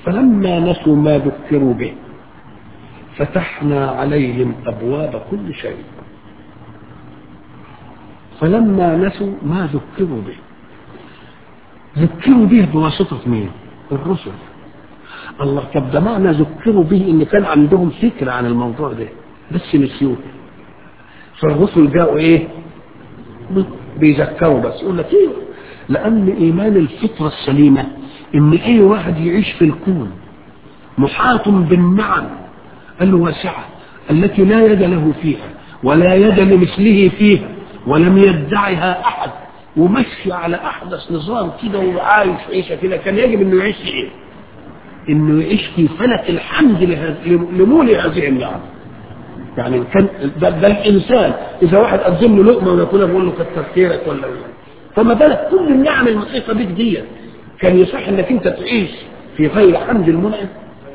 فلما نسوا ما ذكروا به فتحنا عليهم ابواب كل شيء فلما نسوا ما ذكروا به ذكروا به بواسطة مين؟ الرسل الله طب ده معنى ذكروا به ان كان عندهم فكرة عن الموضوع ده بس نسيوه فالرسل جاءوا ايه؟ بيذكروا بس يقول لك ايه؟ لان ايمان الفطرة السليمة ان اي واحد يعيش في الكون محاط بالنعم الواسعة التي لا يد له فيها ولا يد لمثله فيها ولم يدعها احد ومشي على احدث نظام كده وعايش عيشه كده كان يجب انه يعيش في ايه؟ انه يعيش في فلك الحمد لمولي هذه النعم. يعني كان ده, ده الانسان اذا واحد قدم له لقمه وياكلها بيقول له كتر خيرك ولا فما بالك كل النعم المحيطه بك دي كان يصح انك انت تعيش في غير حمد المنعم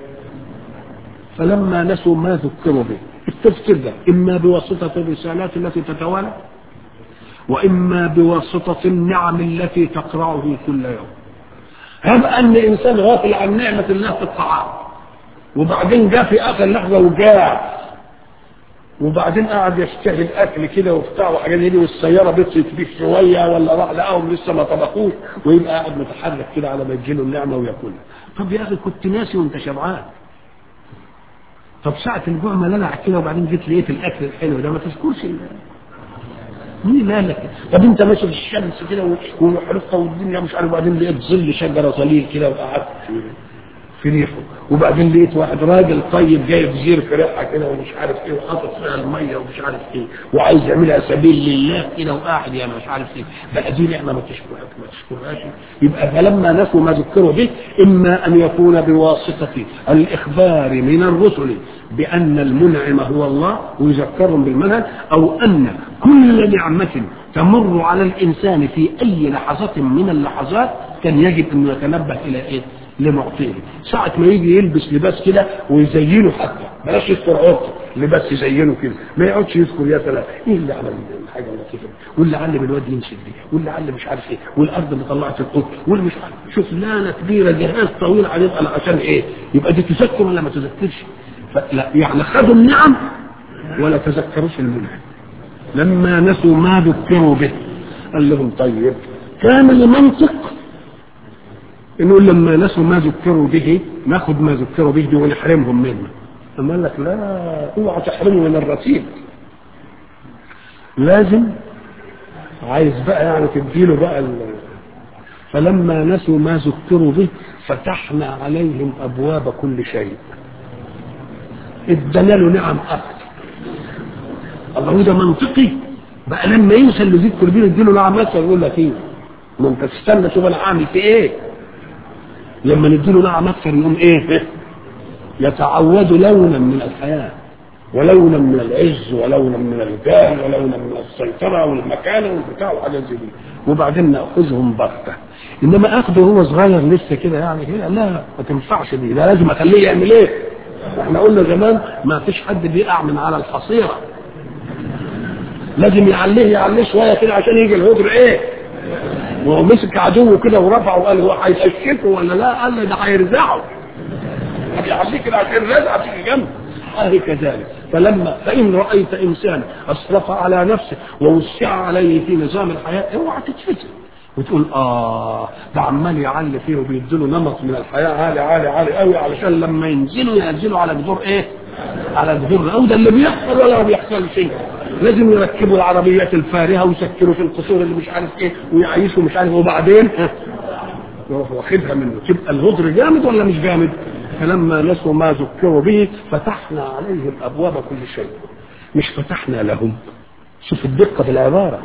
فلما نسوا ما ذكروا به التذكير ده اما بواسطه الرسالات التي تتوالى واما بواسطه النعم التي تقرعه كل يوم هب ان انسان غافل عن نعمه الله في الطعام وبعدين جاء في اخر لحظه وجاع وبعدين قعد يشتهي الاكل كده وبتاع وحاجات دي والسياره بتصيت بيه شويه ولا راح لقاهم لسه ما طبخوش ويبقى قاعد متحرك كده على ما تجيله النعمه وياكلها طب يا اخي كنت ناسي وانت شبعان طب ساعة الجوع ما لنا كده وبعدين جيت لقيت الاكل الحلو ده ما تذكرش مين مالك طب انت ماشي في الشمس كده وحرقه والدنيا مش عارف وبعدين لقيت ظل شجره ظليل كده وقعدت في ريحه وبعدين لقيت واحد راجل طيب جايب زير في ريحه كده ومش عارف ايه وحاطط فيها الميه ومش عارف ايه وعايز يعملها سبيل لله كده وقاعد يا مش عارف ايه بقى دي نعمه ما تشكرها ما تشكرهاش يبقى فلما نسوا ما ذكروا به اما ان يكون بواسطه الاخبار من الرسل بان المنعم هو الله ويذكرهم بالمنهج او ان كل نعمه تمر على الانسان في اي لحظه من اللحظات كان يجب انه يتنبه الى ايه؟ لمعطيه ساعة ما يجي يلبس لباس كده ويزينه حتى بلاش يذكر عرضه لباس يزينه كده ما يقعدش يذكر يا سلام ايه اللي عمل الحاجه اللطيفه واللي علم الواد يمسك دي واللي علم مش عارف ايه والارض اللي طلعت القط واللي مش عارف شوف لانه كبيره جهاز طويل عليه انا عشان ايه يبقى دي تذكر ولا ما تذكرش فلا يعني خدوا النعم ولا تذكروش المنعم لما نسوا ما ذكروا به قال لهم طيب كامل المنطق نقول لما نسوا ما ذكروا به ناخد ما ذكروا به دي ونحرمهم منه أما قال لك لا اوعى تحرمه من الرصيد لازم عايز بقى يعني تديله بقى ال... فلما نسوا ما ذكروا به فتحنا عليهم ابواب كل شيء ادانا له نعم اكثر الله ده منطقي بقى لما ينسى اللي ذكر بيه اديله نعم اكثر يقول لك ايه ما انت تستنى شوف انا هعمل في ايه لما نديله نعم اكثر يقوم ايه يتعود لونا من الحياه ولونا من العز ولونا من الجاه ولونا من السيطره والمكانه والبتاع وحاجات زي دي وبعدين ناخذهم بغته انما اخده هو صغير لسه كده يعني كده لا ما تنفعش دي ده لازم اخليه يعمل ايه احنا قلنا زمان ما فيش حد بيقع من على الحصيره لازم يعليه يعليه شويه كده عشان يجي الهدر ايه وهو مسك عدوه كده ورفعه وقال هو هيشككه ولا لا قال له ده هيرزعه يعليه كده عشان الرزعه تيجي جنبه أهي كذلك فلما فإن رأيت إنسان أسرف على نفسه ووسع عليه في نظام الحياة اوعى تتفتن وتقول اه ده عمال يعلي فيه وبيديله نمط من الحياه عالي عالي عالي قوي علشان لما ينزلوا ينزلوا على جذور ايه؟ على جذور او ده اللي بيحصل ولا ما بيحصل شيء لازم يركبوا العربيات الفارهه ويسكروا في القصور اللي مش عارف ايه ويعيشوا مش عارف وبعدين يروح واخدها منه تبقى الهدر جامد ولا مش جامد؟ فلما نسوا ما ذكروا به فتحنا عليهم ابواب كل شيء مش فتحنا لهم شوف الدقه في العباره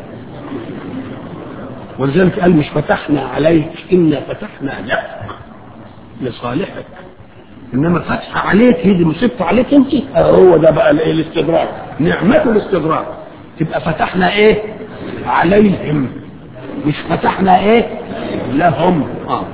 ولذلك قال مش فتحنا عليك انا فتحنا لك لصالحك انما فتح عليك هي دي مصيبته عليك انت هو ده بقى الايه الاستدراك نعمته الاستدراك تبقى فتحنا ايه عليهم مش فتحنا ايه لهم اه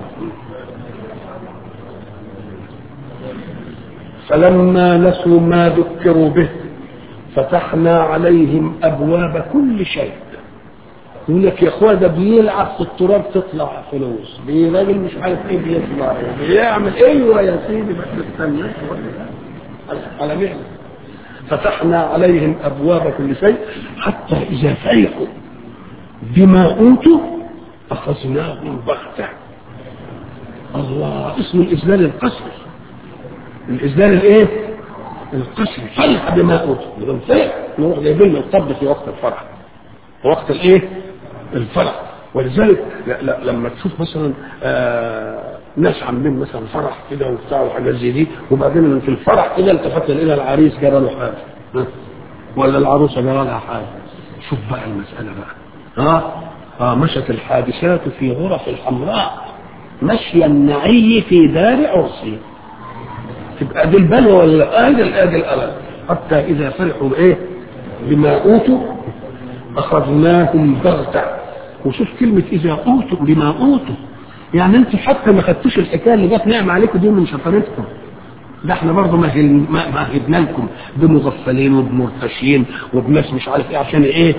فلما نسوا ما ذكروا به فتحنا عليهم ابواب كل شيء يقول لك يا اخويا ده بيلعب في التراب تطلع فلوس دي راجل مش عارف ايه بيطلع بيعمل ايوه يا سيدي بس استنى على مهله فتحنا عليهم ابواب كل شيء حتى اذا فرحوا بما اوتوا اخذناهم بغته الله اسم الاذلال القسري الاذلال الايه القسري فرح بما اوتوا يبقى فرح نروح جايبين له القبض في وقت الفرح في وقت الايه الفرح ولذلك لا لا لما تشوف مثلا آه ناس عاملين مثلا فرح كده وبتاع وحاجات زي دي وبعدين في الفرح كده التفت الى العريس جرى له حاجه ولا العروسه جرى لها حاجه شوف بقى المساله بقى ها آه مشت الحادثات في غرف الحمراء مشي النعي في دار عرسي تبقى دي البلوى ولا ادي ادي الالم حتى اذا فرحوا بايه بما اوتوا اخذناهم بغته وشوف كلمه اذا اوتوا بما اوتوا يعني انت حتى ما خدتوش الحكايه اللي جت نعمه عليكم دي من شطارتكم ده احنا برضه مهدنا لكم بمغفلين وبمرتشين وبناس مش عارف ايه عشان ايه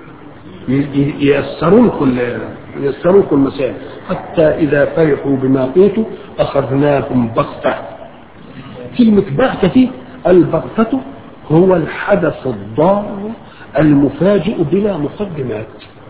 ييسروا لكم ييسروا لكم المسائل حتى اذا فرحوا بما اوتوا اخذناهم بغته كلمه بغته دي البغته هو الحدث الضار المفاجئ بلا مقدمات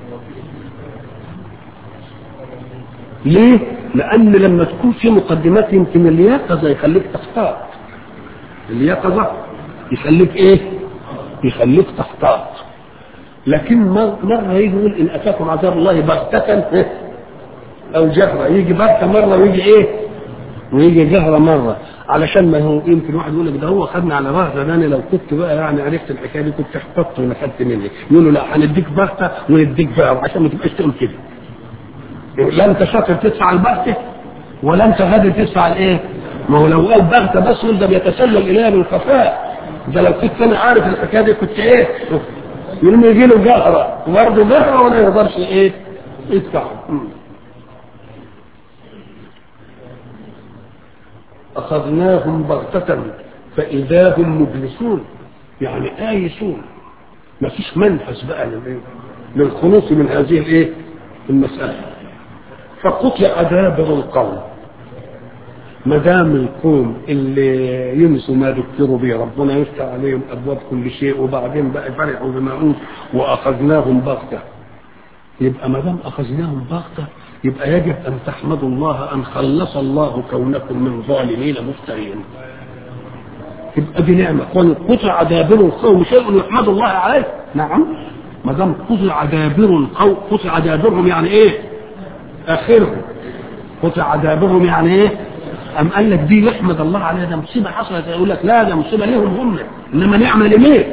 ليه؟ لأن لما تكون في مقدمات يمكن اليقظة يخليك تختار اليقظة يخليك إيه؟ يخليك تختار لكن مرة يجي يقول إن أتاكم عذاب الله بغتة أو جهرة يجي بغتة مرة ويجي إيه؟ ويجي جهرة مرة علشان ما هو يمكن واحد يقول لك ده هو خدنا على بغتة ده انا لو كنت بقى يعني عرفت الحكايه دي كنت احتطت ولا خدت مني يقولوا لا هنديك بغتة ونديك بقى عشان ما تبقاش تقول كده لا انت شاطر تدفع البغتة ولا انت غادر تدفع الايه؟ ما هو لو قال بغتة بس ده بيتسلل اليها بالخفاء ده لو كنت انا عارف الحكايه دي كنت ايه؟ يوم يجي له جهره وبرضه جهره ولا يقدرش ايه؟ يدفع أخذناهم بغتة فإذا هم مبلسون يعني آيسون ما فيش منفس بقى للخلوص من هذه الايه المسألة فقطع دابر القوم ما دام القوم اللي ينسوا ما ذكروا به ربنا يفتح عليهم ابواب كل شيء وبعدين بقى فرحوا بما اوتوا واخذناهم بغته يبقى ما دام اخذناهم بغته يبقى يجب ان تحمدوا الله ان خلص الله كونكم من ظالمين مفترين تبقى دي نعمه قل قطع دابر القوم شيء يحمد الله عليه نعم ما دام قطع دابر القوم قطع دابرهم يعني ايه؟ اخرهم قطع دابرهم يعني ايه؟ أم قال لك دي يحمد الله عليها ده مصيبة حصلت يقول لك لا ده مصيبة ليهم هم إنما نعمة لمين؟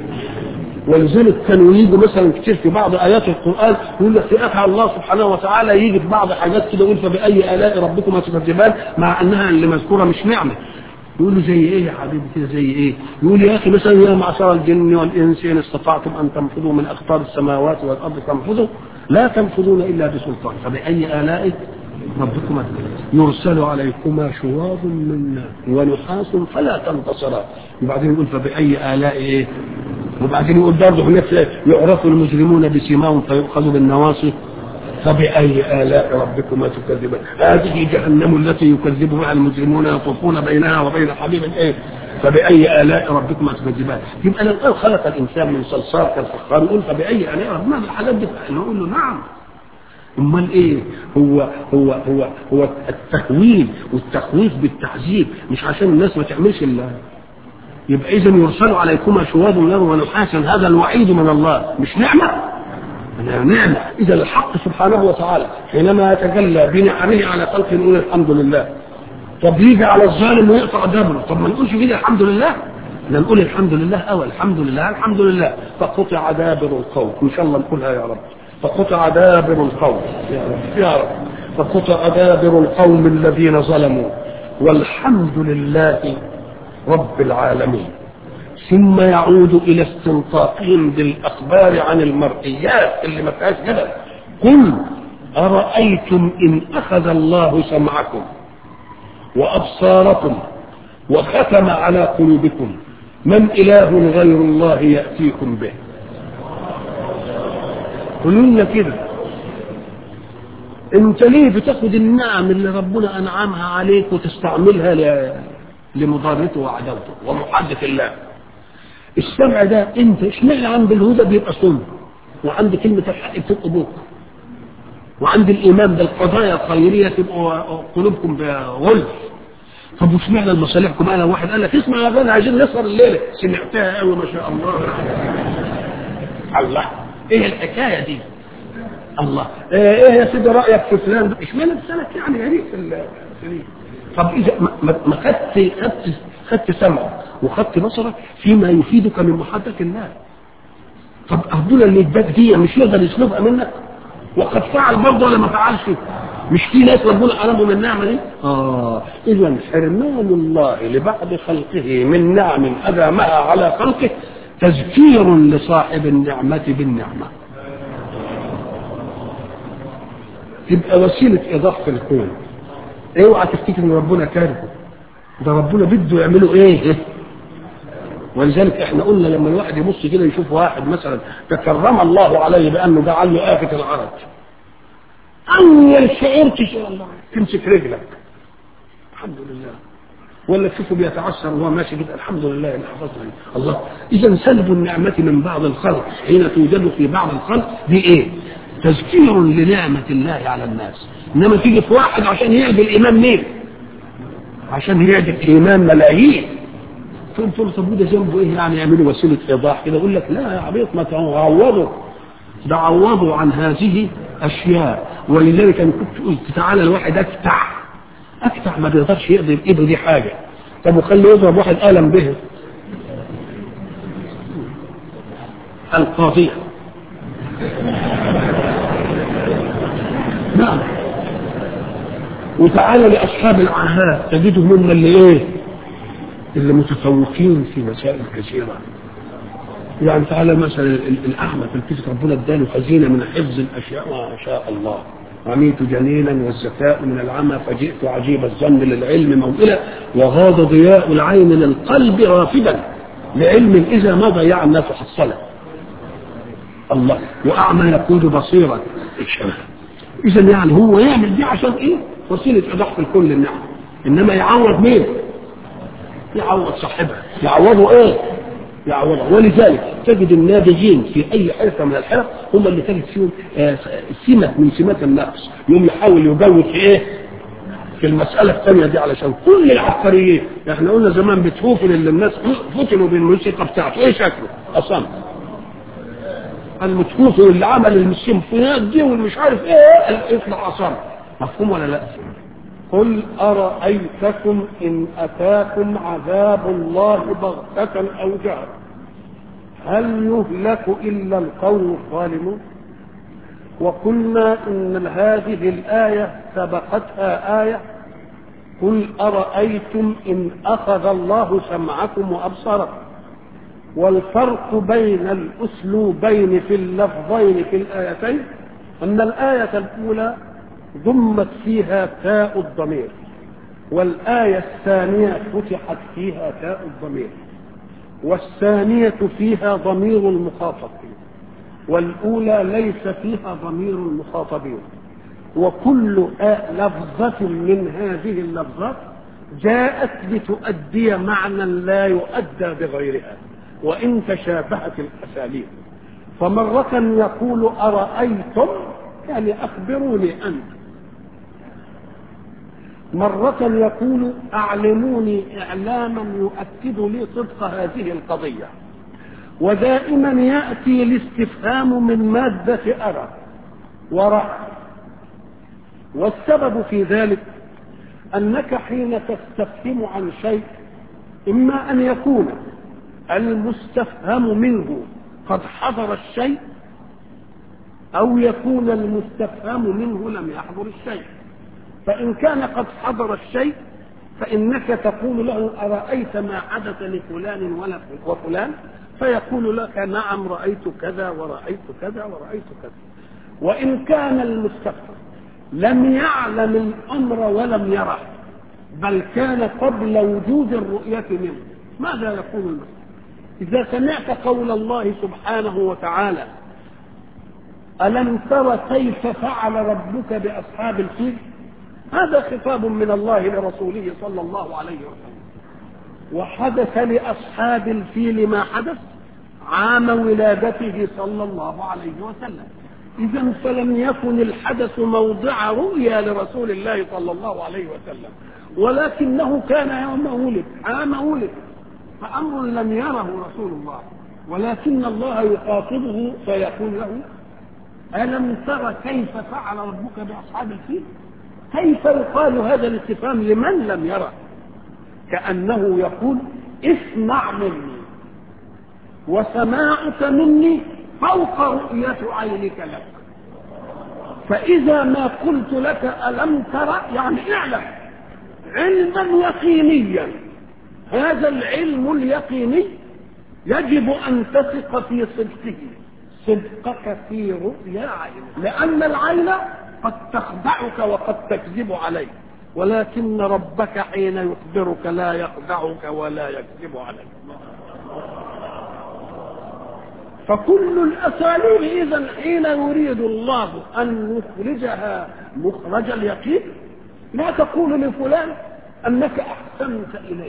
ولذلك كانوا يجوا مثلا كتير في بعض آيات القرآن يقول لك في الله سبحانه وتعالى يجي في بعض حاجات كده يقول فبأي آلاء ربكما تكذبان مع أنها اللي مذكورة مش نعمة يقول له زي ايه يا حبيبي كده زي ايه؟ يقول يا اخي مثلا يا معشر الجن والانس ان استطعتم ان تنفذوا من اقطار السماوات والارض تنفذوا لا تنفذون الا بسلطان فباي الاء ربكما يرسل عليكما شواظ من نار ونحاس فلا تنتصران وبعدين يقول فبأي آلاء إيه وبعدين يقول برضه هناك يعرف المجرمون بسيماهم فيؤخذوا بالنواصي فبأي آلاء ربكما تكذبان هذه جهنم التي يكذب بها المجرمون يطوفون بينها وبين حبيب إيه فبأي آلاء ربكما تكذبان يبقى لو خلق الإنسان من صلصال كالفخار يقول فبأي آلاء ربكما الحاجات دي نقول له نعم امال ايه هو هو هو هو التهويل والتخويف بالتعذيب مش عشان الناس ما تعملش الا يبقى اذا يرسل عليكما شواظ نار ونحاسا هذا الوعيد من الله مش نعمه نعمه اذا الحق سبحانه وتعالى حينما يتجلى بنعمه على خلق نقول الحمد لله طب يجي على الظالم ويقطع دبره طب ما نقولش كده الحمد لله لا نقول الحمد لله او الحمد لله الحمد لله فقطع دابر القوم ان شاء الله نقولها يا رب فقطع دابر القوم يا رب يا رب فقطع دابر القوم الذين ظلموا والحمد لله رب العالمين ثم يعود الى استنطاقهم بالاخبار عن المرئيات اللي ما فيهاش جدل قل ارايتم ان اخذ الله سمعكم وابصاركم وختم على قلوبكم من اله غير الله ياتيكم به قولوا لنا كده انت ليه بتاخد النعم اللي ربنا انعمها عليك وتستعملها ل... لمضارته وعداوته ومحادة الله السمع ده انت اشمعنى عند الهدى بيبقى صلب وعند كلمة الحق بتبقى بوك وعند الايمان بالقضايا الخيرية تبقوا قلوبكم غلف طب واشمعنى لمصالحكم انا واحد قال لك اسمع يا غنى عايزين نسهر الليله سمعتها قوي ما شاء الله الله ايه الحكايه دي الله ايه يا سيدي رايك في فلان اشمعنى لسانك يعني غريب في ال- طب اذا ما- ما ما خدت خدت خدت سمعك وخدت بصرك فيما يفيدك من محبه الله طب ابونا اللي اداك دي مش يقدر يسلبها منك وقد فعل برضه ولا ما فعلش مش في ناس ربنا حرمهم من النعمه دي اه اذا حرمان الله لبعض خلقه من نعم ادامها على خلقه تذكير لصاحب النعمه بالنعمه تبقى وسيله ايضاح في الكون اوعى تفتكر ان ربنا كارهه ده ربنا بده يعمله ايه ولذلك احنا قلنا لما الواحد يبص كده يشوف واحد مثلا تكرم الله عليه بانه جعل له آفة العرج اول شعور تشعر الله تمسك رجلك الحمد لله ولا تشوفه بيتعثر وهو ماشي كده الحمد لله اللي حفظنا الله اذا سلب النعمه من بعض الخلق حين توجد في بعض الخلق دي ايه؟ تذكير لنعمه الله على الناس انما تيجي في واحد عشان يعدل ايمان مين؟ عشان يعدل ايمان ملايين تقول تقول طب وده ذنبه ايه يعني يعملوا وسيله ايضاح كده يقول لك لا يا عبيط ما تعوضوا ده عوضوا عن هذه اشياء ولذلك انا كنت قلت تعالى الواحد اكتع اكتع ما بيقدرش يقضي بايده دي حاجه طب وخليه يضرب واحد قلم به القاضية نعم وتعالى لأصحاب العهات تجدهم هم اللي إيه اللي متفوقين في مسائل كثيرة يعني تعالى مثلا ال- الأعمى في الكتاب ربنا اداله خزينة من حفظ الأشياء ما شاء الله رميت جنينا والزكاء من العمى فجئت عجيب الظن للعلم موئلا وغاض ضياء العين للقلب رافدا لعلم إذا ما ضيع الناس حصله الله وأعمى يقود بصيرا إذا يعني هو يعمل دي عشان إيه؟ وسيلة إيضاح في الكل النعم إنما يعوض مين؟ يعوض صاحبها يعوضه إيه؟ يعوضه ولذلك تجد النابغين في أي حرفة من الحرف هم اللي تجد فيهم آه، سمة من سمات النقص يوم يحاول يجود في إيه؟ في المسألة الثانية دي علشان كل العبقريين احنا قلنا زمان بتهوفن اللي الناس فتنوا بالموسيقى بتاعته ايه شكله؟ أصم المتكوف اللي عمل السيمفونيات دي والمش عارف ايه يطلع اصم مفهوم ولا لا قل أرأيتكم إن أتاكم عذاب الله بغتة أو جهرا هل يهلك إلا القوم الظالمون وقلنا إن هذه الآية سبقتها آية قل أرأيتم إن أخذ الله سمعكم وأبصاركم والفرق بين الأسلوبين في اللفظين في الآيتين أن الآية الأولى ضمت فيها تاء الضمير والآية الثانية فتحت فيها تاء الضمير والثانية فيها ضمير المخاطبين والأولى ليس فيها ضمير المخاطبين وكل آ- لفظة من هذه اللفظات جاءت لتؤدي معنى لا يؤدى بغيرها وإن تشابهت الأساليب فمرة يقول أرأيتم يعني أخبروني أنت مرة يقول أعلموني إعلاما يؤكد لي صدق هذه القضية ودائما يأتي الاستفهام من مادة أرى ورأى والسبب في ذلك أنك حين تستفهم عن شيء إما أن يكون المستفهم منه قد حضر الشيء أو يكون المستفهم منه لم يحضر الشيء فإن كان قد حضر الشيء فإنك تقول له أرأيت ما حدث لفلان ولا وفلان فيقول لك نعم رأيت كذا ورأيت كذا ورأيت كذا وإن كان المستفهم لم يعلم الأمر ولم يره بل كان قبل وجود الرؤية منه ماذا يقول المسلم إذا سمعت قول الله سبحانه وتعالى ألم تر كيف فعل ربك بأصحاب الفيل هذا خطاب من الله لرسوله صلى الله عليه وسلم وحدث لأصحاب الفيل ما حدث عام ولادته صلى الله عليه وسلم إذا فلم يكن الحدث موضع رؤيا لرسول الله صلى الله عليه وسلم ولكنه كان يوم ولد عام ولد فأمر لم يره رسول الله ولكن الله يخاطبه فيقول له ألم تر كيف فعل ربك بأصحاب الفيل كيف يقال هذا الاستفهام لمن لم يره كأنه يقول اسمع مني وسماعك مني فوق رؤية عينك لك فإذا ما قلت لك ألم ترى يعني اعلم علما يقينيا هذا العلم اليقيني يجب أن تثق في صدقه صدقك في رؤيا عين لأن العين قد تخدعك وقد تكذب عليك ولكن ربك حين يخبرك لا يخدعك ولا يكذب عليك فكل الاساليب اذا حين يريد الله ان يخرجها مخرج اليقين لا تقول لفلان انك احسنت اليه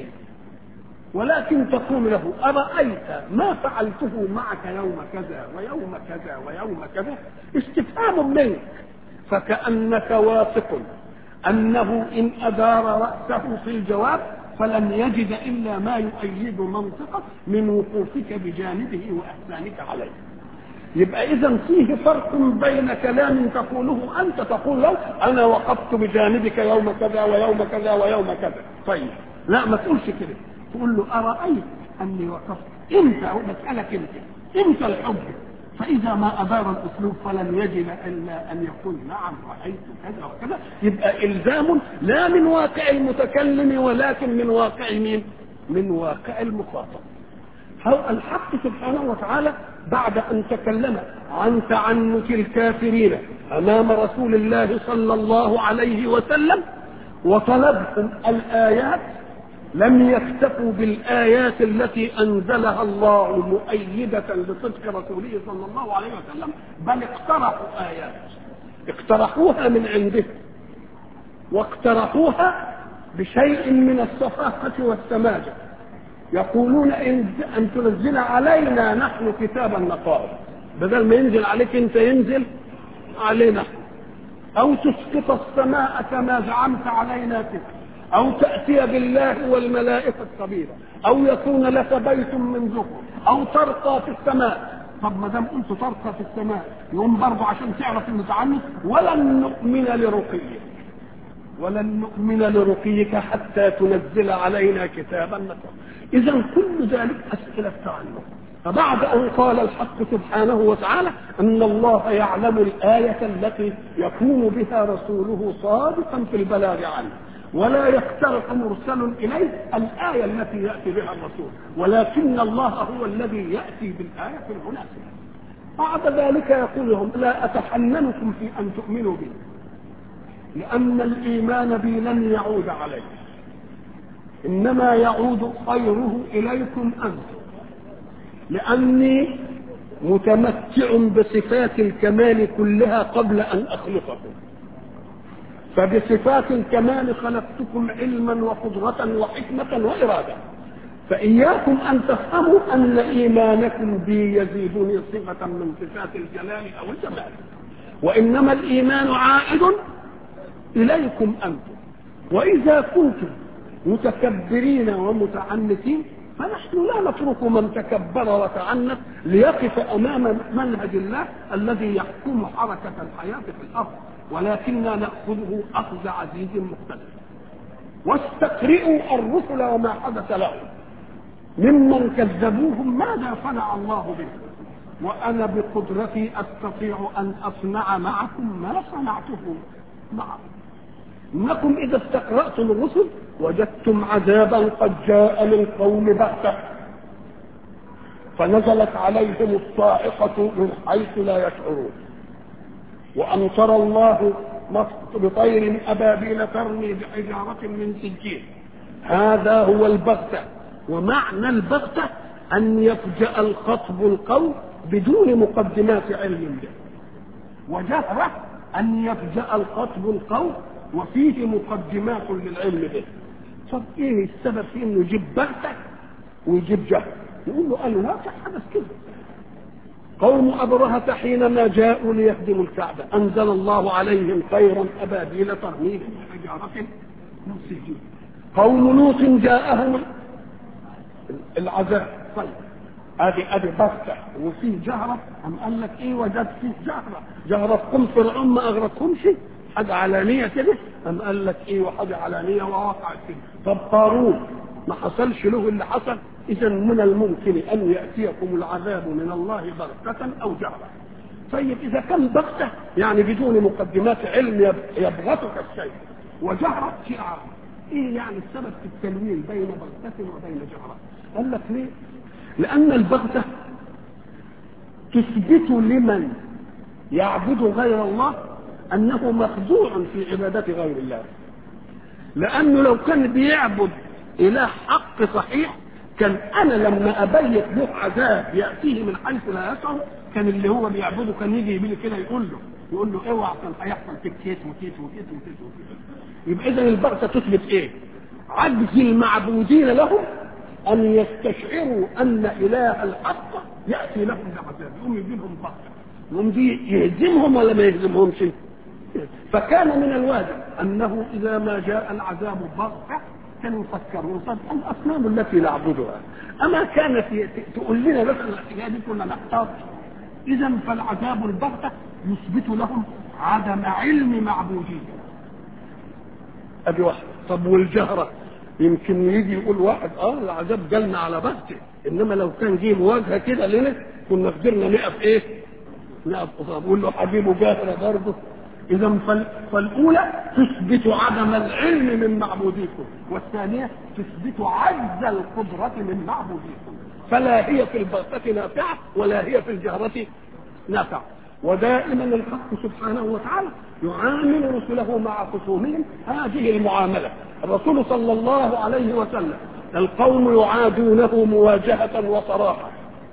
ولكن تقول له ارايت ما فعلته معك يوم كذا ويوم كذا ويوم كذا استفهام منك فكانك واثق انه ان ادار راسه في الجواب فلن يجد الا ما يؤيد منطقه من وقوفك بجانبه واحسانك عليه يبقى اذا فيه فرق بين كلام تقوله انت تقول له انا وقفت بجانبك يوم كذا ويوم كذا ويوم كذا طيب لا ما تقولش كده تقول له ارايت اني وقفت انت بسالك انت انت الحب فإذا ما أدار الأسلوب فلن يجد إلا أن يقول نعم رأيت كذا وكذا يبقى إلزام لا من واقع المتكلم ولكن من واقع مين؟ من واقع المخاطب. الحق سبحانه وتعالى بعد أن تكلم عن تعنت الكافرين أمام رسول الله صلى الله عليه وسلم وطلبهم الآيات لم يكتفوا بالآيات التي أنزلها الله مؤيدة لصدق رسوله صلى الله عليه وسلم بل اقترحوا آيات اقترحوها من عندهم واقترحوها بشيء من الصفاقة والسماجة يقولون إن أن تنزل علينا نحن كتابا نقرأه بدل ما ينزل عليك أنت ينزل علينا أو تسقط السماء كما زعمت علينا كتاب أو تأتي بالله والملائكة قبيلا أو يكون لك بيت من زخر أو ترقى في السماء طب ما دام قلت ترقى في السماء يقوم برضه عشان تعرف المتعنت ولن نؤمن لرقيك ولن نؤمن لرقيك حتى تنزل علينا كتابا نقرأ إذا كل ذلك أسئلة تعلق فبعد أن قال الحق سبحانه وتعالى أن الله يعلم الآية التي يكون بها رسوله صادقا في البلاغ عنه ولا يقترح مرسل اليه الايه التي ياتي بها الرسول ولكن الله هو الذي ياتي بالايه المناسبه بعد ذلك يقول لهم لا اتحننكم في ان تؤمنوا بي لان الايمان بي لن يعود علي انما يعود خيره اليكم انتم لاني متمتع بصفات الكمال كلها قبل ان اخلقكم فبصفات الكمال خلقتكم علما وقدرة وحكمة وإرادة فإياكم أن تفهموا أن إيمانكم بي يزيدني صفة من صفات الجلال أو الجمال وإنما الإيمان عائد إليكم أنتم وإذا كنتم متكبرين ومتعنتين فنحن لا نترك من تكبر وتعنت ليقف أمام منهج الله الذي يحكم حركة الحياة في الأرض ولكننا نأخذه أخذ عزيز مقتدر واستقرئوا الرسل وما حدث لهم ممن كذبوهم ماذا صنع الله بهم وأنا بقدرتي أستطيع أن أصنع معكم ما صنعته معكم إنكم إذا استقرأتم الرسل وجدتم عذابا قد جاء للقوم بغتة فنزلت عليهم الصاعقة من حيث لا يشعرون وأمطر الله بطير أبابيل ترمي بحجارة من سجين هذا هو البغتة ومعنى البغتة أن يفجأ الخطب القول بدون مقدمات علم به وجهرة أن يفجأ الخطب القول وفيه مقدمات للعلم به طب ايه السبب في انه يجيب بغتة ويجيب جهل يقول له الواقع حدث كده قوم أبرهة حينما جاءوا ليهدموا الكعبة أنزل الله عليهم خيرا أبابيل ترميهم بحجارة من سجين قوم لوط جاءهم العذاب طيب ادي ادي بغتة وفيه جهرة أم قال لك ايه وجدت فيه جهرة جهرة قم فرعون ما اغرقهمش حاجة علانية كده أم قال لك ايه وحاجة علانية ووقعت كده طب قارون ما حصلش له اللي حصل اذا من الممكن ان ياتيكم العذاب من الله بغتة او جهرة طيب اذا كان بغتة يعني بدون مقدمات علم يبغتك الشيء وجهرة شيء عام ايه يعني السبب في التنوين بين بغتة وبين جهرة قال لك ليه لان البغتة تثبت لمن يعبد غير الله انه مخدوع في عبادة غير الله لانه لو كان بيعبد اله حق صحيح كان انا لما ابيت له عذاب ياتيه من حيث لا يشعر كان اللي هو بيعبده كان يجي يجي كده يقول له يقول له اوعى كان هيحصل فيك كيت وكيت وكيت وكيت وكيت يبقى اذا البغتة تثبت ايه؟ عجز المعبودين لهم ان يستشعروا ان اله الحق ياتي لهم بعذاب يقوم يجيبهم بغتة يقوم دي يهزمهم ولا ما يهزمهمش؟ فكان من الواجب انه اذا ما جاء العذاب بغتة كانوا يفكروا طب الاصنام التي نعبدها اما كانت تقول لنا بس الحكايه دي كنا نحتاط اذا فالعذاب البغتة يثبت لهم عدم علم معبودين ادي واحد طب والجهرة يمكن يجي يقول واحد اه العذاب جالنا على بغتة انما لو كان جه مواجهة كده لنا كنا قدرنا نقف ايه نقف قصاد يقول له حبيبه جاهرة برضه اذا فالاولى تثبت عدم العلم من معبوديكم والثانيه تثبت عجز القدره من معبوديكم فلا هي في البغتة نافعة ولا هي في الجهرة نافعة ودائما الحق سبحانه وتعالى يعامل رسله مع خصومهم هذه المعاملة الرسول صلى الله عليه وسلم القوم يعادونه مواجهة وصراحة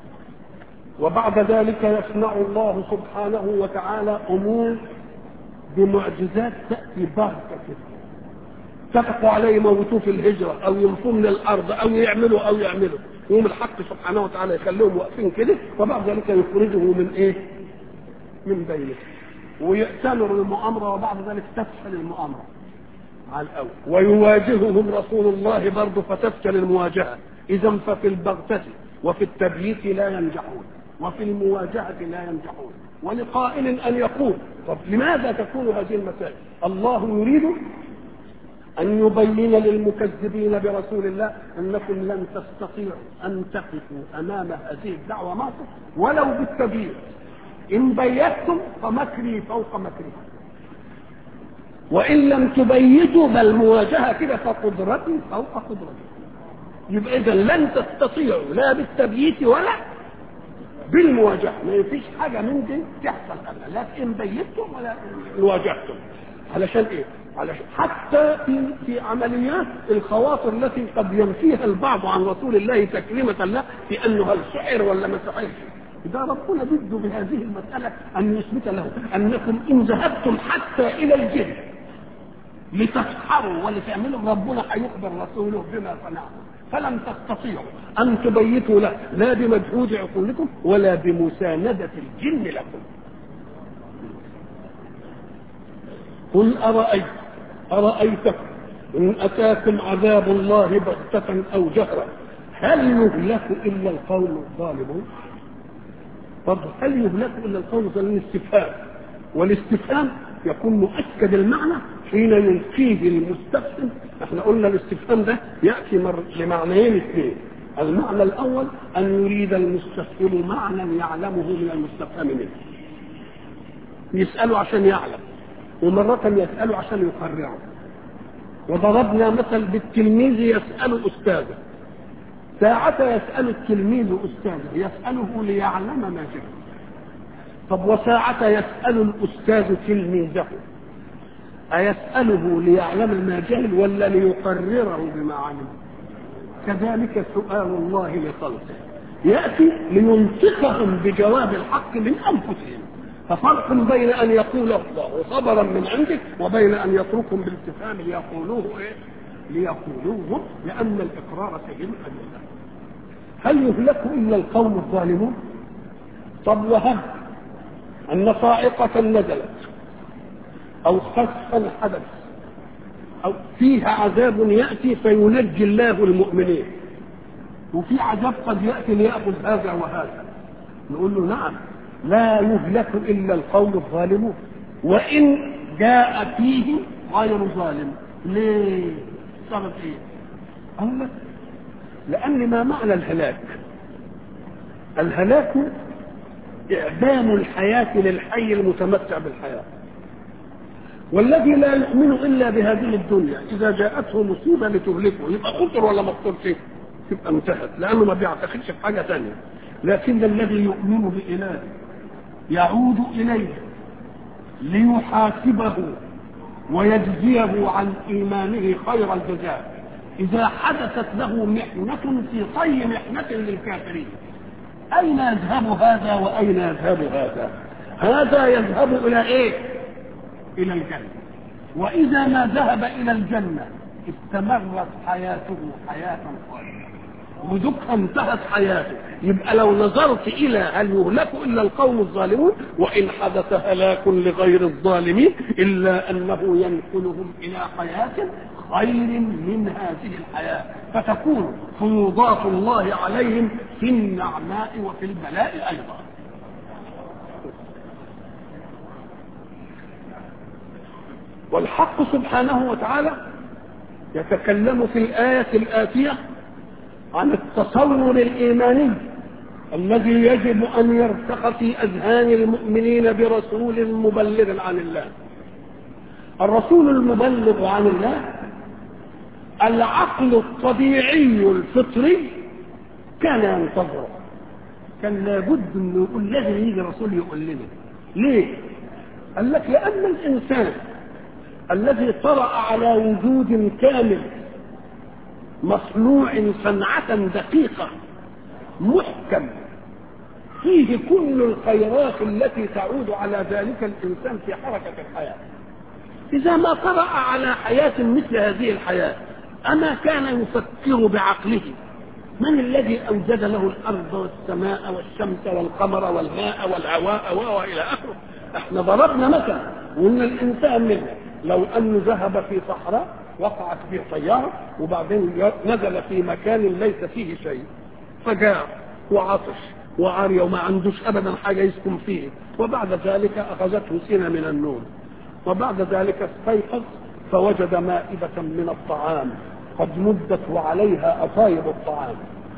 وبعد ذلك يصنع الله سبحانه وتعالى أمور بمعجزات تأتي بغتة كده اتفقوا عليه يموتوه في الهجرة أو ينفوه من الأرض أو يعملوا أو يعملوا يوم الحق سبحانه وتعالى يخليهم واقفين كده وبعد ذلك يخرجه من إيه؟ من بينه ويأتمر المؤامرة وبعد ذلك تفشل المؤامرة على الأول ويواجههم رسول الله برضه فتفشل المواجهة إذا ففي البغتة وفي التبييت لا ينجحون وفي المواجهة لا ينجحون ولقائل أن يقول طب لماذا تكون هذه المسائل الله يريد أن يبين للمكذبين برسول الله أنكم لن تستطيعوا أن تقفوا أمام هذه الدعوة موقف ولو بالتبييت إن بيتم فمكري فوق مكرها وإن لم تبيتوا بل مواجهة كده فقدرتي فوق قدرتي يبقى إذا لن تستطيعوا لا بالتبييت ولا بالمواجهة ما فيش حاجة من دي تحصل أبدا لا إن بيتم ولا إن واجهتم علشان إيه؟ علشان حتى في في عمليات الخواطر التي قد ينفيها البعض عن رسول الله تكريمة له في أنه هل سحر ولا ما سحرش ده ربنا بده بهذه المسألة أن يثبت له أنكم إن ذهبتم حتى إلى الجن لتسحروا ولتعملوا ربنا هيخبر رسوله بما صنعتم فلم تستطيعوا أن تبيتوا له لا بمجهود عقولكم ولا بمساندة الجن لكم قل أرأيت أرأيتكم إن أتاكم عذاب الله بغتة أو جهرا هل يهلك إلا القوم الظالمون طب هل يهلك إلا القوم الظالمون استفهام والاستفهام يكون مؤكد المعنى حين يلقيه المستفهم احنا قلنا الاستفهام ده ياتي مر لمعنيين اثنين المعنى الاول ان يريد المستفهم معنى يعلمه من المستفهم منه يساله عشان يعلم ومرة يسأله عشان يقرره وضربنا مثل بالتلميذ يسأل أستاذه ساعة يسأل التلميذ أستاذه يسأله ليعلم ما جهل طب وساعة يسأل الأستاذ تلميذه أيسأله ليعلم ما جهل ولا ليقرره بما علم كذلك سؤال الله لخلقه يأتي لينطقهم بجواب الحق من أنفسهم ففرق بين ان يقوله الله خبرا من عندك وبين ان يتركهم بالاستفهام ليقولوه ايه؟ ليقولوه لان الاقرار سبيل الادله. هل يهلك الا القوم الظالمون؟ طب وهب ان صاعقه نزلت او خسفا حدث او فيها عذاب ياتي فينجي الله المؤمنين وفي عذاب قد ياتي لياخذ هذا وهذا نقول له نعم لا يهلك الا القوم الظالمون وان جاء فيه غير ظالم ليه سبب ايه قال لك لان ما معنى الهلاك الهلاك اعدام الحياه للحي المتمتع بالحياه والذي لا يؤمن الا بهذه الدنيا اذا جاءته مصيبه لتهلكه يبقى خطر ولا ما خطرش تبقى انتهت لانه ما بيعتقدش في حاجه ثانيه لكن الذي يؤمن بإله يعود إليه ليحاسبه ويجزيه عن إيمانه خير الجزاء إذا حدثت له محنة في طي محنة للكافرين أين يذهب هذا وأين يذهب هذا هذا يذهب إلى إيه إلى الجنة وإذا ما ذهب إلى الجنة استمرت حياته حياة خالدة ودكها انتهت حياته يبقى لو نظرت الى هل يهلك الا القوم الظالمون وان حدث هلاك لغير الظالمين الا انه ينقلهم الى حياه خير من هذه الحياه فتكون فيوضات الله عليهم في النعماء وفي البلاء ايضا والحق سبحانه وتعالى يتكلم في الايه الاتيه عن التصور الايماني الذي يجب ان يرتقى في اذهان المؤمنين برسول مبلغ عن الله الرسول المبلغ عن الله العقل الطبيعي الفطري كان ينتظره كان لابد انه يقول لازم يجي رسول يقول لنا ليه قال لك لان الانسان الذي طرا على وجود كامل مصنوع صنعة دقيقة محكم فيه كل الخيرات التي تعود على ذلك الإنسان في حركة الحياة إذا ما قرأ على حياة مثل هذه الحياة أما كان يفكر بعقله من الذي أوجد له الأرض والسماء والشمس والقمر والماء والهواء وإلى آخره احنا ضربنا مثلا وإن الإنسان منه لو أنه ذهب في صحراء وقعت فيه طيارة وبعدين نزل في مكان ليس فيه شيء فجاء وعطش وعري وما عندوش أبدا حاجة يسكن فيه وبعد ذلك أخذته سنة من النوم وبعد ذلك استيقظ فوجد مائدة من الطعام قد مدت وعليها أطايب الطعام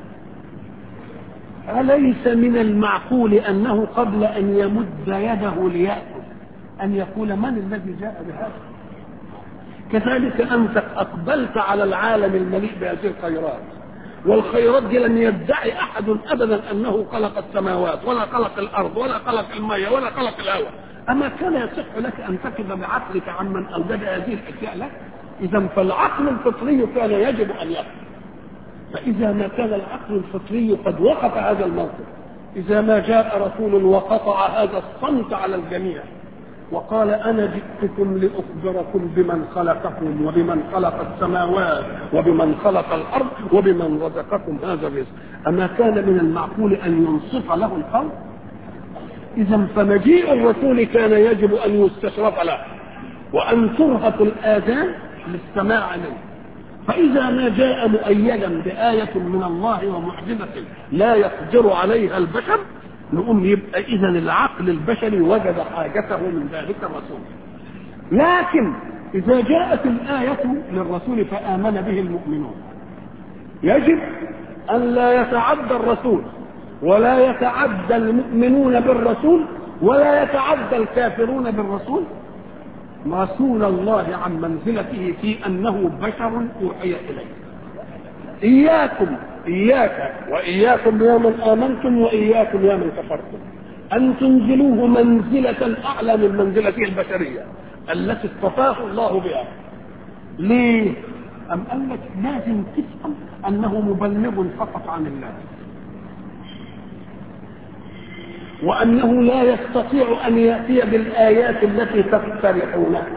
أليس من المعقول أنه قبل أن يمد يده ليأكل أن يقول من الذي جاء بهذا كذلك أنت أقبلت على العالم المليء بهذه الخيرات والخيرات دي لم يدعي أحد أبدا أنه خلق السماوات ولا خلق الأرض ولا خلق الماء ولا خلق الهواء أما كان يصح لك أن تكذب بعقلك عمن أوجد هذه الأشياء لك إذا فالعقل الفطري كان يجب أن يقف فإذا ما كان العقل الفطري قد وقف هذا الموقف إذا ما جاء رسول وقطع هذا الصمت على الجميع وقال انا جئتكم لاخبركم بمن خلقكم وبمن خلق السماوات وبمن خلق الارض وبمن رزقكم هذا الرزق اما كان من المعقول ان ينصف له القول اذا فمجيء الرسول كان يجب ان يستشرف له وان ترهق الاذان للسماع منه فإذا ما جاء مؤيدا بآية من الله ومعجزة لا يقدر عليها البشر نقوم يبقى اذا العقل البشري وجد حاجته من ذلك الرسول لكن اذا جاءت الايه للرسول فامن به المؤمنون يجب ان لا يتعدى الرسول ولا يتعدى المؤمنون بالرسول ولا يتعدى الكافرون بالرسول رسول الله عن منزلته في انه بشر اوحي اليه اياكم اياك واياكم يا من امنتم واياكم يا من كفرتم ان تنزلوه منزله اعلى من منزلته البشريه التي اصطفاه الله بها ليه ام قال لك لازم تفهم انه مبلغ فقط عن الله وأنه لا يستطيع أن يأتي بالآيات التي تقترحونها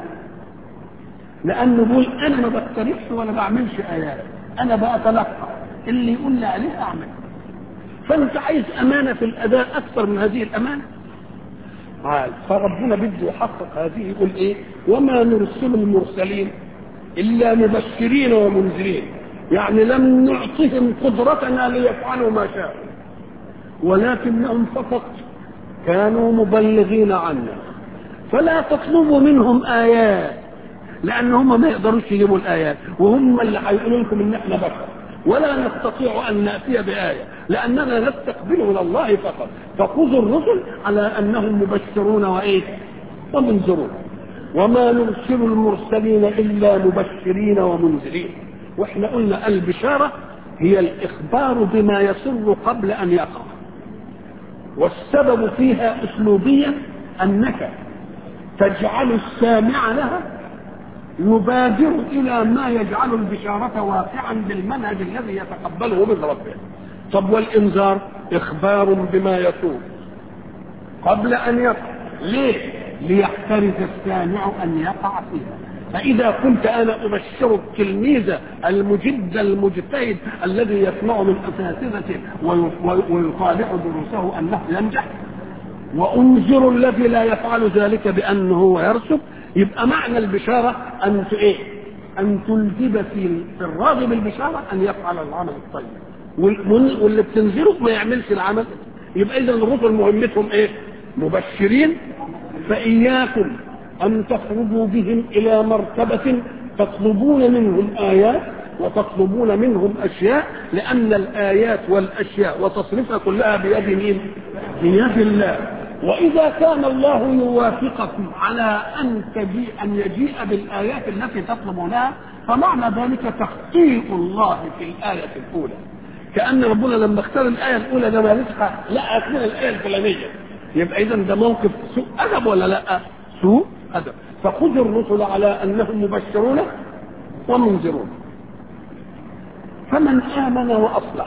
لأنه بيقول أنا ما بقترحش ولا بعملش آيات أنا بأتلقى اللي يقول لي عليه أعمل فأنت عايز أمانة في الأداء أكثر من هذه الأمانة عال فربنا بده يحقق هذه يقول إيه وما نرسل المرسلين إلا مبشرين ومنذرين يعني لم نعطهم قدرتنا ليفعلوا ما شاءوا ولكنهم فقط كانوا مبلغين عنا فلا تطلبوا منهم آيات لأن هم ما يقدروش يجيبوا الآيات وهم اللي هيقولوا لكم إن إحنا بشر ولا نستطيع أن نأتي بآية لأننا نستقبل من الله فقط فخذوا الرسل على أنهم مبشرون وإيه ومنذرون وما نرسل المرسلين إلا مبشرين ومنذرين واحنا قلنا البشارة هي الإخبار بما يسر قبل أن يقع والسبب فيها أسلوبيا أنك تجعل السامع لها يبادر إلى ما يجعل البشارة واقعا بالمنهج الذي يتقبله من ربه طب والإنذار إخبار بما يكون قبل أن يقع ليه؟ ليحترز السامع أن يقع فيها فإذا كنت أنا أبشر التلميذ المجد المجتهد الذي يسمع من أساتذته ويطالع دروسه أنه ينجح وأنذر الذي لا يفعل ذلك بأنه هو يرسب يبقى معنى البشارة أن إيه؟ أن تلزم في الراغب البشارة أن يفعل العمل الطيب واللي بتنذره ما يعملش العمل يبقى إذا الرسل مهمتهم إيه؟ مبشرين فإياكم أن تخرجوا بهم إلى مرتبة تطلبون منهم آيات وتطلبون منهم أشياء لأن الآيات والأشياء وتصرفها كلها بيد مين؟ بيد الله وإذا كان الله يوافقكم على أن تجيء أن يجيء بالآيات التي تطلبونها فمعنى ذلك تخطيط الله في الآية الأولى كأن ربنا لما اختار الآية الأولى ده ما لا أكمل الآية الفلانية يبقى إذا ده موقف سوء أدب ولا لا؟ سوء أدب فخذوا الرسل على أنهم مبشرون ومنذرون فمن آمن وأصلح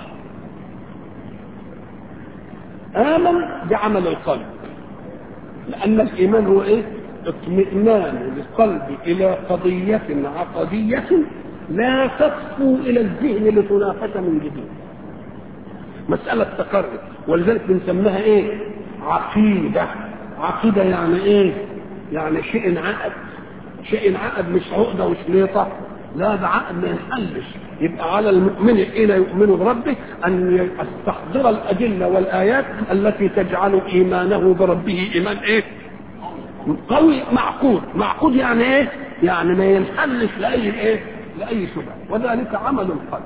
آمن بعمل القلب لأن الإيمان هو إيه؟ اطمئنان القلب إلى قضية عقدية لا تخفو إلى الذهن لتناقش من جديد مسألة تقرب ولذلك بنسميها إيه؟ عقيدة عقيدة يعني إيه؟ يعني شيء عقد شيء عقد مش عقدة وشليطة لا ده عقد ما ينحلش يبقى على المؤمن حين يؤمن بربه ان يستحضر الادله والايات التي تجعل ايمانه بربه ايمان ايه؟ قوي معقود، معقود يعني ايه؟ يعني ما ينحلش لاي ايه؟ لاي شبهه، وذلك عمل القلب.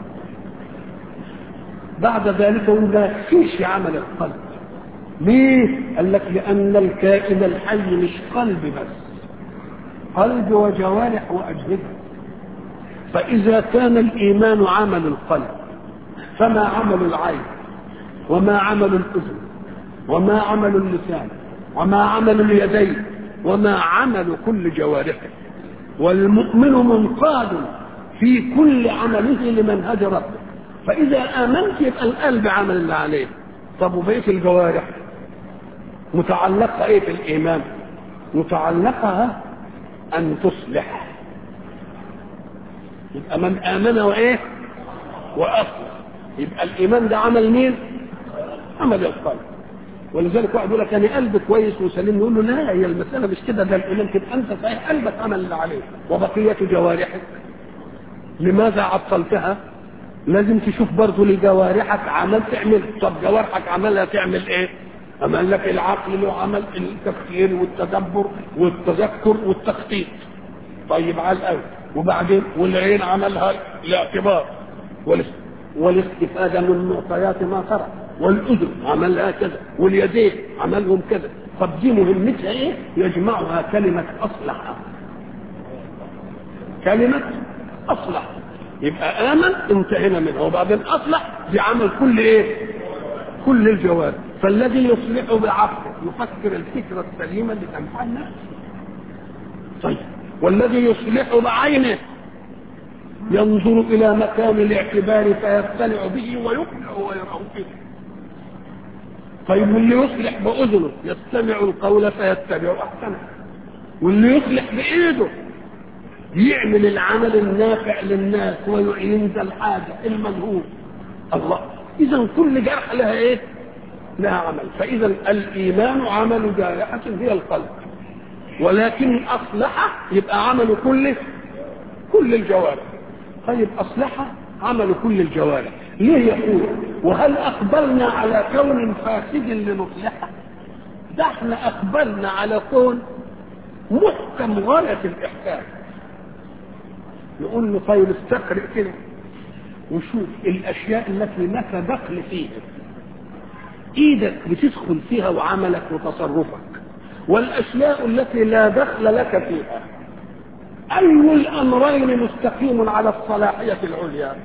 بعد ذلك ما يكفيش عمل القلب. ليه؟ قال لك لأن الكائن الحي مش قلب بس. قلب وجوارح وأجهزة. فإذا كان الإيمان عمل القلب فما عمل العين وما عمل الأذن وما عمل اللسان وما عمل اليدين وما عمل كل جوارحه والمؤمن منقاد في كل عمله لمنهج ربه فإذا آمنت يبقى القلب عمل اللي عليه طب وبقية الجوارح متعلقة إيه في الإيمان متعلقها أن تصلح يبقى من آمن وإيه وأصلح يبقى الإيمان ده عمل مين عمل القلب ولذلك واحد يقول لك انا قلبي كويس وسليم نقول له لا هي المساله مش كده ده الايمان كده انت صحيح قلبك عمل اللي عليه وبقيه جوارحك لماذا عطلتها؟ لازم تشوف برضه لجوارحك عمل تعمل طب جوارحك عملها تعمل ايه؟ أما قال لك العقل له عمل التفكير والتدبر والتذكر والتخطيط طيب على الاول وبعدين والعين عملها الاعتبار والاستفادة من معطيات ما ترى والأذن عملها كذا واليدين عملهم كذا طب دي مهمتها ايه؟ يجمعها كلمة أصلح كلمة أصلح يبقى آمن انتهينا منها وبعدين أصلح دي عمل كل ايه؟ كل الجوارح فالذي يصلح بعقله يفكر الفكرة السليمة اللي تنفع الناس طيب والذي يصلح بعينه ينظر الى مكان الاعتبار فيطلع به ويقنع ويراه فيه طيب واللي يصلح باذنه يستمع القول فيتبع احسنه واللي يصلح بايده يعمل العمل النافع للناس وينزل حاجه المنهوب الله اذا كل جرح لها ايه لها عمل فاذا الايمان عمل جارحه هي القلب ولكن اصلح يبقى عمل كل كل الجوارح طيب اصلح عمل كل الجوارح ليه يقول وهل اقبلنا على كون فاسد لنصلحه ده احنا اقبلنا على كون محكم غايه الاحكام نقول له طيب استقرئ كده وشوف الاشياء التي لك دخل فيها ايدك بتدخل فيها وعملك وتصرفك والاشياء التي لا دخل لك فيها اي الامرين مستقيم على الصلاحيه العليا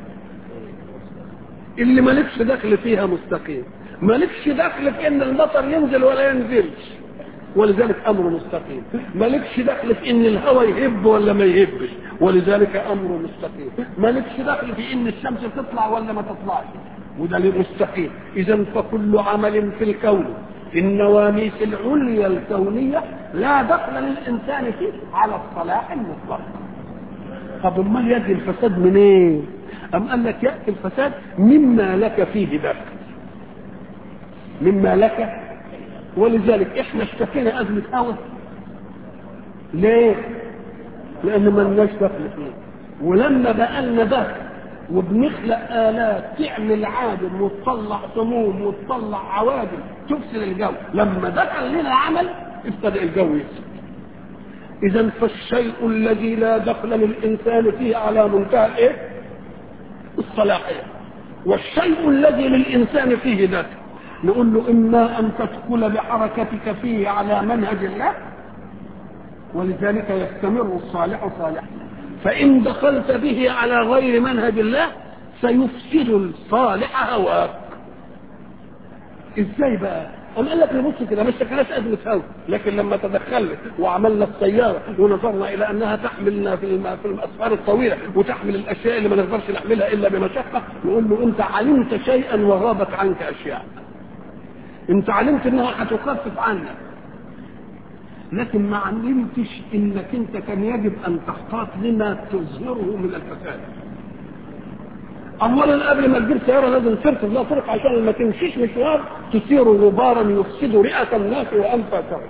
اللي مالكش دخل فيها مستقيم مالكش دخل في ان المطر ينزل ولا ينزلش ولذلك امر مستقيم مالكش دخل في ان الهواء يهب ولا ما يهبش ولذلك امر مستقيم مالكش دخل في ان الشمس تطلع ولا ما تطلعش وده مستقيم اذا فكل عمل في الكون النواميس العليا الكونيه لا دخل للانسان فيه على الصلاح المطلق طب امال ياتي الفساد منين إيه؟ ام قال لك ياتي الفساد مما لك فيه دخل مما لك ولذلك احنا اشتكينا ازمه هوى ليه لان ما لناش دخل فيه ولما بقى لنا دخل وبنخلق آلات تعمل عادم وتطلع سموم وتطلع عوادم تفسد الجو لما دخل لنا العمل ابتدأ الجو يفسد إذا فالشيء الذي لا دخل للإنسان فيه على منتهى الإيه؟ الصلاحية والشيء الذي للإنسان فيه دخل نقول له إما أن تدخل بحركتك فيه على منهج الله ولذلك يستمر الصالح صالحا فإن دخلت به على غير منهج الله سيفسد الصالح هواك ازاي بقى أم قال لك نبص كده ما اشتكناش أزمة هوا لكن لما تدخلنا وعملنا السيارة ونظرنا إلى أنها تحملنا في في الأسفار الطويلة وتحمل الأشياء اللي ما نقدرش نحملها إلا بمشقة نقول له أنت علمت شيئا وغابت عنك أشياء أنت علمت أنها هتخفف عنك لكن ما علمتش انك انت كان يجب ان تحتاط لما تظهره من الفساد اولا قبل ما تجيب سياره لازم تركب لها طرق عشان ما تمشيش مشوار تثير غبارا يفسد رئه الناس وانفاسهم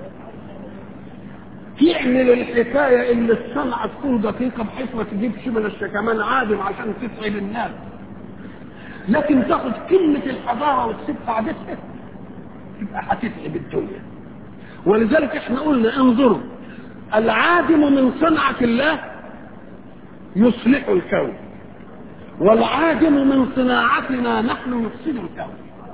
تعمل الحكايه ان الصنعه تكون دقيقه بحيث ما تجيبش من الشكمان عادم عشان تسعد الناس لكن تاخد كلمه الحضاره وتسيب قعدتها تبقى هتتعب الدنيا ولذلك احنا قلنا انظروا العادم من صنعة الله يصلح الكون والعادم من صناعتنا نحن يفسد الكون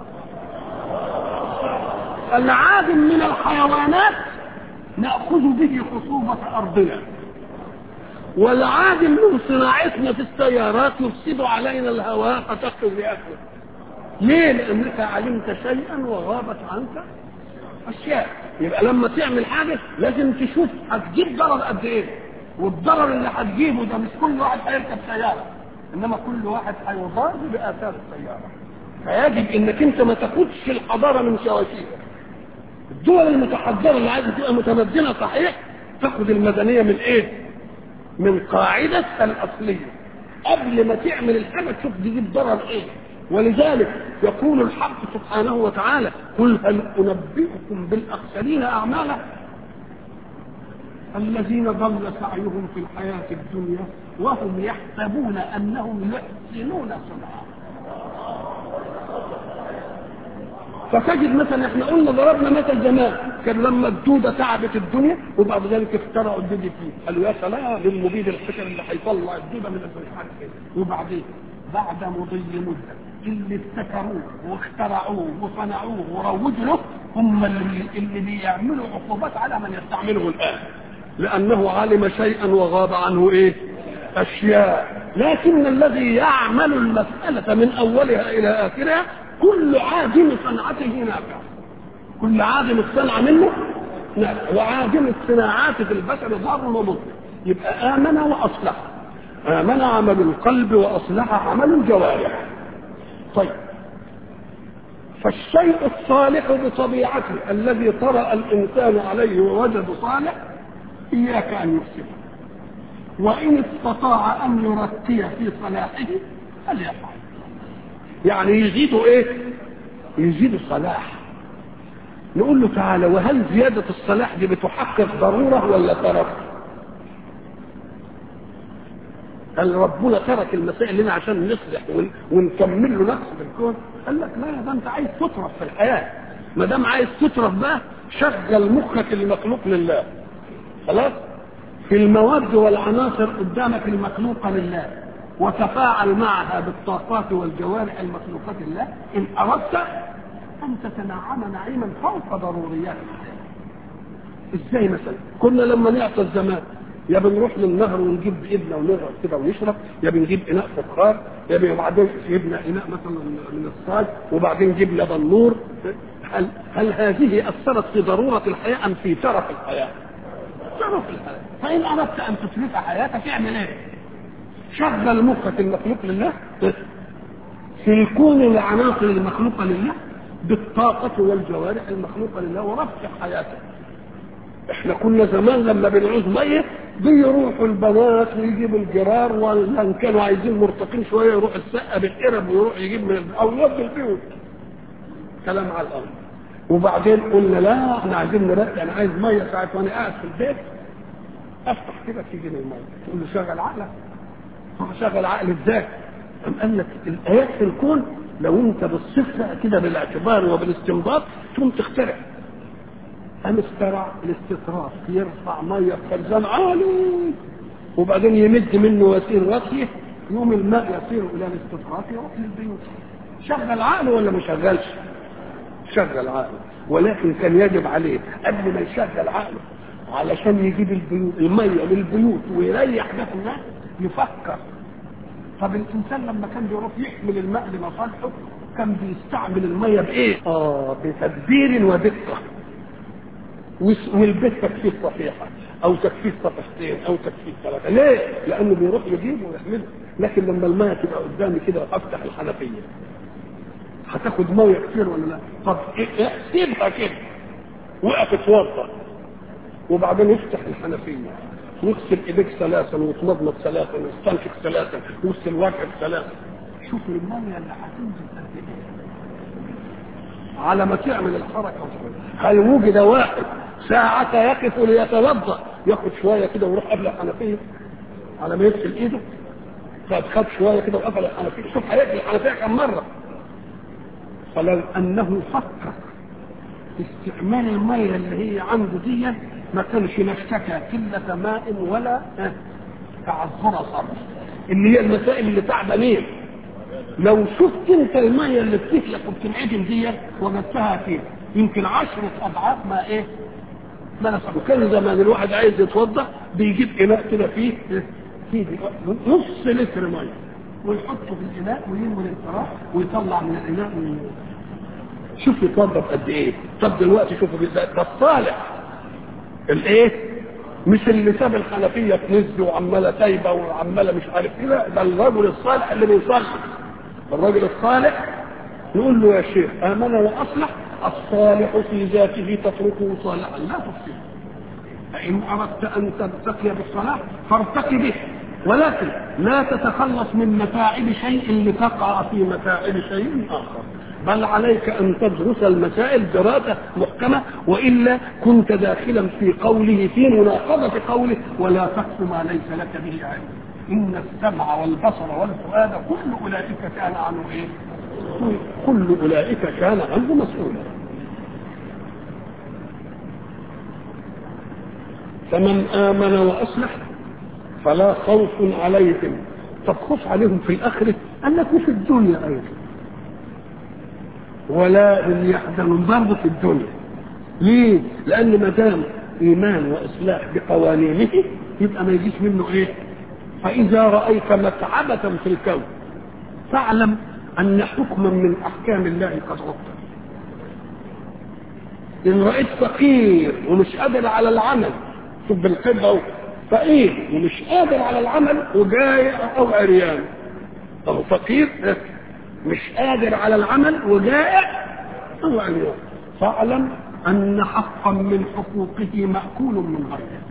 العادم من الحيوانات نأخذ به خصوبة أرضنا والعادم من صناعتنا في السيارات يفسد علينا الهواء فتخرج بأكله ليه؟ لأنك علمت شيئا وغابت عنك أشياء يبقى لما تعمل حاجة لازم تشوف هتجيب ضرر قد ايه والضرر اللي هتجيبه ده مش كل واحد هيركب سيارة انما كل واحد هيضار بآثار السيارة فيجب انك انت ما تاخدش الحضارة من شواشيها الدول المتحضرة اللي عايزة تبقى متمدنة صحيح تاخد المدنية من ايه من قاعدتها الأصلية قبل ما تعمل الحاجة تشوف تجيب ضرر ايه ولذلك يقول الحق سبحانه وتعالى قل هل انبئكم بالاخسرين اعمالا الذين ضل سعيهم في الحياه الدنيا وهم يحسبون انهم يحسنون صنعا فتجد مثلا احنا قلنا ضربنا مثل زمان كان لما الدوده تعبت الدنيا وبعد ذلك اخترعوا الدودة فيه قالوا يا سلام للمبيد الحشر اللي هيطلع الدوده من الزيحات وبعدين بعد مضي مده اللي ابتكروه واخترعوه وصنعوه وروجوا له هم اللي, اللي بيعملوا عقوبات على من يستعمله الان لانه علم شيئا وغاب عنه ايه اشياء لكن الذي يعمل المساله من اولها الى اخرها كل عادم صنعته نافع كل عادم الصنعه منه نافع وعادم الصناعات في البشر ضار ومضر يبقى امن واصلح امن عمل القلب واصلح عمل الجوارح طيب فالشيء الصالح بطبيعته الذي طرأ الإنسان عليه ووجد صالح إياك أن يفسده وإن استطاع أن يرقي في صلاحه فليفعل يعني يزيده إيه؟ يزيد الصلاح نقول له تعالى وهل زيادة الصلاح دي بتحقق ضرورة ولا ترك؟ قال ربنا ترك المسائل لنا عشان نصلح ون- ونكمل له نفسه في الكون قال لك لا ده انت عايز تترف في الحياه ما دام عايز تترف بقى شغل مخك المخلوق لله خلاص في المواد والعناصر قدامك المخلوقه لله وتفاعل معها بالطاقات والجوارح المخلوقات لله ان اردت ان تتنعم نعيما فوق ضروريات الحياه ازاي مثلا كنا لما نعطى زمان يا بنروح للنهر ونجيب بايدنا ونغرق كده ونشرب يا بنجيب اناء فخار يا بن- وبعدين جبنا اناء مثلا من الصاج وبعدين جبنا بنور هل هل هذه اثرت في ضروره الحياه ام في ترف الحياه؟ ترف الحياه فان اردت ان تترك حياتك اعمل ايه؟ شغل مخك المخلوق لله في الكون العناصر المخلوقه لله بالطاقه والجوارح المخلوقه لله ورفع حياتك احنا كنا زمان لما بنعوز ميه بيروحوا البنات ويجيبوا الجرار ولا ان كانوا عايزين مرتقين شويه يروح السقه بالقرب ويروح يجيب من الب- او يودي البيوت كلام على الارض وبعدين قلنا لا احنا عايزين نرقي انا عايز ميه ساعه وانا قاعد في البيت افتح كده تيجي لي الميه تقول له شغل عقلك هو شغل عقل ازاي؟ قام قال لك الايات في الكون لو انت بتصيت لها كده بالاعتبار وبالاستنباط تقوم تخترع قام اخترع الاستطراف يرفع ميه في خزان عالي وبعدين يمد منه وسيل راسيه يوم الماء يصير الى الاستطراف يروح للبيوت شغل عقله ولا ما شغلش؟ شغل عقله ولكن كان يجب عليه قبل ما يشغل عقله علشان يجيب البيوت الميه للبيوت ويريح ده الناس يفكر طب الانسان لما كان بيروح يحمل الماء لمصالحه كان بيستعمل الميه بايه؟ اه بتدبير ودقه وس- والبيت تكفيه صفيحه او تكفيه صفحتين او تكفيه ثلاثه ليه؟ لانه بيروح يجيبه ويحمله لكن لما الميه تبقى قدامي كده افتح الحنفيه هتاخد ميه كتير ولا لا؟ طب إيه- احسبها كده وقف اتوضا وبعدين يفتح الحنفيه واغسل ايديك ثلاثا وتمضمض ثلاثا واستنشق ثلاثا واغسل وجهك ثلاثا شوف الميه اللي هتنزل قد ايه على ما تعمل الحركه وتعمل. هل وجد واحد ساعة يقف ليتوضا ياخد شويه كده ويروح قبل الحنفيه على ما يغسل ايده طب خد شويه كده وقفل الحنفيه شوف هيقفل الحنفيه كم مره فلو انه فكر في استعمال الميه اللي هي عنده دي ما كانش نشتكى قله ماء ولا آه، تعذر صبر اللي هي المسائل اللي تعبانين لو شفت انت الميه اللي بتفلق وبتنعدم دي وجدتها فين يمكن عشرة اضعاف ما ايه ما نسبه كان زمان الواحد عايز يتوضا بيجيب اناء كده فيه فيه نص لتر ميه ويحطه في الاناء وينوي الانصراف ويطلع من الاناء وي... شوف يتوضا قد ايه طب دلوقتي شوفوا ده ده الصالح الايه مش اللي ساب الحنفيه تنز وعماله تايبه وعماله مش عارف ايه لا ده الرجل الصالح اللي بيصلي الرجل الصالح نقول له يا شيخ امن واصلح الصالح في ذاته تتركه صالحا لا تفسده فان اردت ان ترتقي بالصلاح فارتقي به ولكن لا تتخلص من متاعب شيء لتقع في متاعب شيء اخر بل عليك ان تدرس المسائل دراسه محكمه والا كنت داخلا في قوله في مناقضه قوله ولا تقف ما ليس لك به علم ان السمع والبصر والفؤاد كل اولئك كان عنه ايه؟ كل اولئك كان عنه مسؤولا فمن امن واصلح فلا خوف عليهم طب خوف عليهم في الاخره قال لك وفي الدنيا ايضا ولا هم يحزنون برضه في الدنيا ليه؟ لان ما دام ايمان واصلاح بقوانينه يبقى ما يجيش منه ايه؟ فاذا رايت متعبه في الكون فاعلم ان حكما من احكام الله قد غفر ان رايت فقير ومش قادر على العمل شوف بالخبره اهو فقير ومش قادر على العمل وجائع او عريان اهو فقير مش قادر على العمل وجائع يعني فاعلم أن حقا من حقوقه مأكول من غيره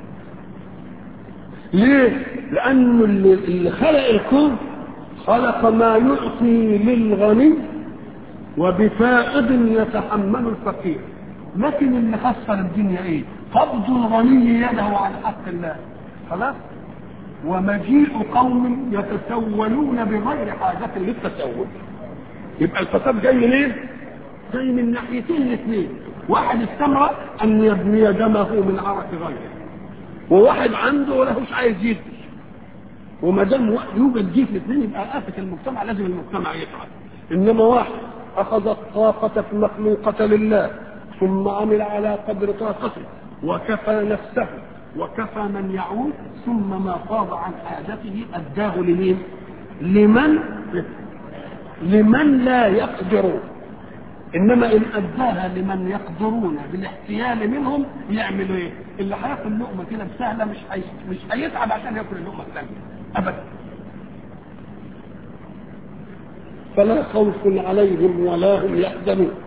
ليه؟ لأنه اللي, اللي خلق الكون خلق ما يعطي للغني وبفائض يتحمل الفقير لكن اللي خسر الدنيا ايه؟ قبض الغني يده عن حق الله خلاص؟ ومجيء قوم يتسولون بغير حاجة للتسول يبقى الفساد جاي منين؟ جاي من ناحيتين الاثنين واحد استمر ان يبني دمه من عرق غيره وواحد عنده ولهوش عايز يدي وما دام يوجد جيل الاثنين يبقى آفة المجتمع لازم المجتمع يتعب انما واحد اخذ الطاقة المخلوقة لله ثم عمل على قدر طاقته وكفى نفسه وكفى من يعود ثم ما فاض عن حاجته اداه لمين؟ لمن لمن لا يقدرون انما ان اداها لمن يقدرون بالاحتيال منهم يعملوا ايه؟ اللي هياكل لقمه كده بسهله مش حي... مش هيتعب عشان ياكل اللقمه الثانيه ابدا فلا خوف عليهم ولا هم يحزنون